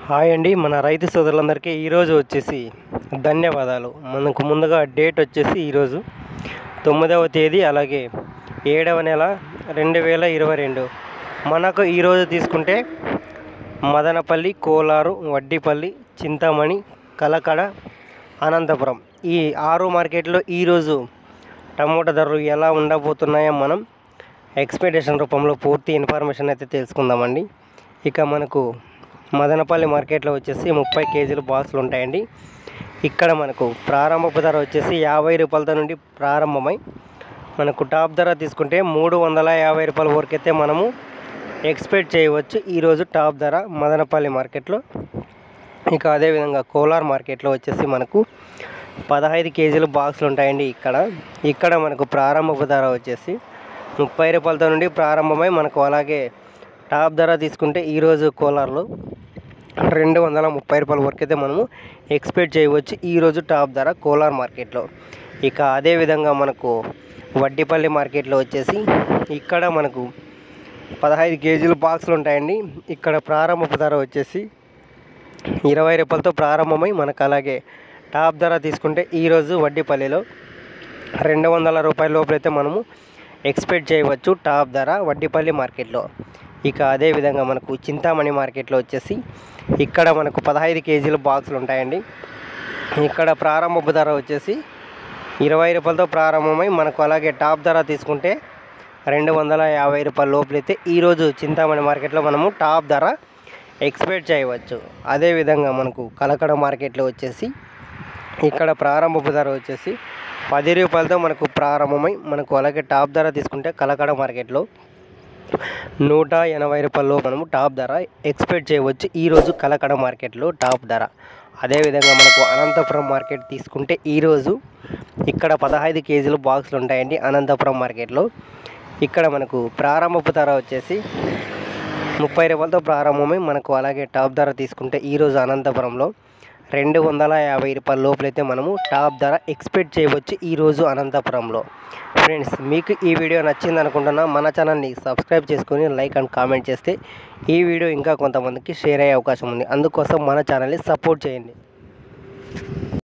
hi అండి మన రైతు సోదరులందరికీ ఈరోజు వచ్చేసి ధన్యవాదాలు మనకు ముందుగా డేట్ వచ్చేసి ఈరోజు తొమ్మిదవ తేదీ అలాగే ఏడవ నెల రెండు వేల ఇరవై రెండు మనకు ఈరోజు తీసుకుంటే మదనపల్లి కోలారు వడ్డిపల్లి చింతామణి కలకడ అనంతపురం ఈ ఆరు మార్కెట్లో ఈరోజు టమోటా ధరలు ఎలా ఉండబోతున్నాయో మనం ఎక్స్పెక్టేషన్ రూపంలో పూర్తి ఇన్ఫర్మేషన్ అయితే తెలుసుకుందామండి ఇక మనకు మదనపల్లి మార్కెట్లో వచ్చేసి ముప్పై కేజీల బాక్సులు ఉంటాయండి ఇక్కడ మనకు ప్రారంభపు ధర వచ్చేసి యాభై రూపాయలతో నుండి ప్రారంభమై మనకు టాప్ ధర తీసుకుంటే మూడు వందల యాభై రూపాయల వరకు అయితే మనము ఎక్స్పెక్ట్ చేయవచ్చు ఈరోజు టాప్ ధర మదనపల్లి మార్కెట్లో ఇక అదేవిధంగా కోలార్ మార్కెట్లో వచ్చేసి మనకు పదహైదు కేజీల బాక్సులు ఉంటాయండి ఇక్కడ ఇక్కడ మనకు ప్రారంభపు ధర వచ్చేసి ముప్పై రూపాయలతో నుండి ప్రారంభమై మనకు అలాగే టాప్ ధర తీసుకుంటే ఈరోజు కోలార్లో రెండు వందల ముప్పై రూపాయల వరకు అయితే మనము ఎక్స్పెక్ట్ చేయవచ్చు ఈరోజు టాప్ ధర కోలార్ మార్కెట్లో ఇక అదేవిధంగా మనకు వడ్డిపల్లి మార్కెట్లో వచ్చేసి ఇక్కడ మనకు పదహైదు కేజీల బాక్సులు ఉంటాయండి ఇక్కడ ప్రారంభపు ధర వచ్చేసి ఇరవై రూపాయలతో ప్రారంభమై మనకు అలాగే టాప్ ధర తీసుకుంటే ఈరోజు వడ్డీపల్లిలో రెండు వందల రూపాయల లోపలైతే మనము ఎక్స్పెక్ట్ చేయవచ్చు టాప్ ధర వడ్డీపల్లి మార్కెట్లో ఇక అదేవిధంగా మనకు చింతామణి మార్కెట్లో వచ్చేసి ఇక్కడ మనకు పదహైదు కేజీల బాక్సులు ఉంటాయండి ఇక్కడ ప్రారంభపు ధర వచ్చేసి ఇరవై రూపాయలతో ప్రారంభమై మనకు అలాగే టాప్ ధర తీసుకుంటే రెండు వందల యాభై రూపాయల లోపలైతే ఈరోజు చింతామణి మార్కెట్లో మనము టాప్ ధర ఎక్స్పెక్ట్ చేయవచ్చు అదేవిధంగా మనకు కలకడ మార్కెట్లో వచ్చేసి ఇక్కడ ప్రారంభపు ధర వచ్చేసి పది రూపాయలతో మనకు ప్రారంభమై మనకు అలాగే టాప్ ధర తీసుకుంటే కలకడ మార్కెట్లో నూట ఎనభై రూపాయల్లో మనము టాప్ ధర ఎక్స్పెక్ట్ చేయవచ్చు ఈరోజు కలకడ మార్కెట్లో టాప్ ధర అదేవిధంగా మనకు అనంతపురం మార్కెట్ తీసుకుంటే ఈరోజు ఇక్కడ పదహైదు కేజీలు బాక్సులు ఉంటాయండి అనంతపురం మార్కెట్లో ఇక్కడ మనకు ప్రారంభపు ధర వచ్చేసి ముప్పై రూపాయలతో ప్రారంభమై మనకు అలాగే టాప్ ధర తీసుకుంటే ఈరోజు అనంతపురంలో రెండు వందల యాభై రూపాయల లోపలైతే మనము టాప్ ధర ఎక్స్పెక్ట్ చేయవచ్చు ఈరోజు అనంతపురంలో ఫ్రెండ్స్ మీకు ఈ వీడియో నచ్చింది అనుకుంటున్నా మన ఛానల్ని సబ్స్క్రైబ్ చేసుకొని లైక్ అండ్ కామెంట్ చేస్తే ఈ వీడియో ఇంకా కొంతమందికి షేర్ అయ్యే అవకాశం ఉంది అందుకోసం మన ఛానల్ని సపోర్ట్ చేయండి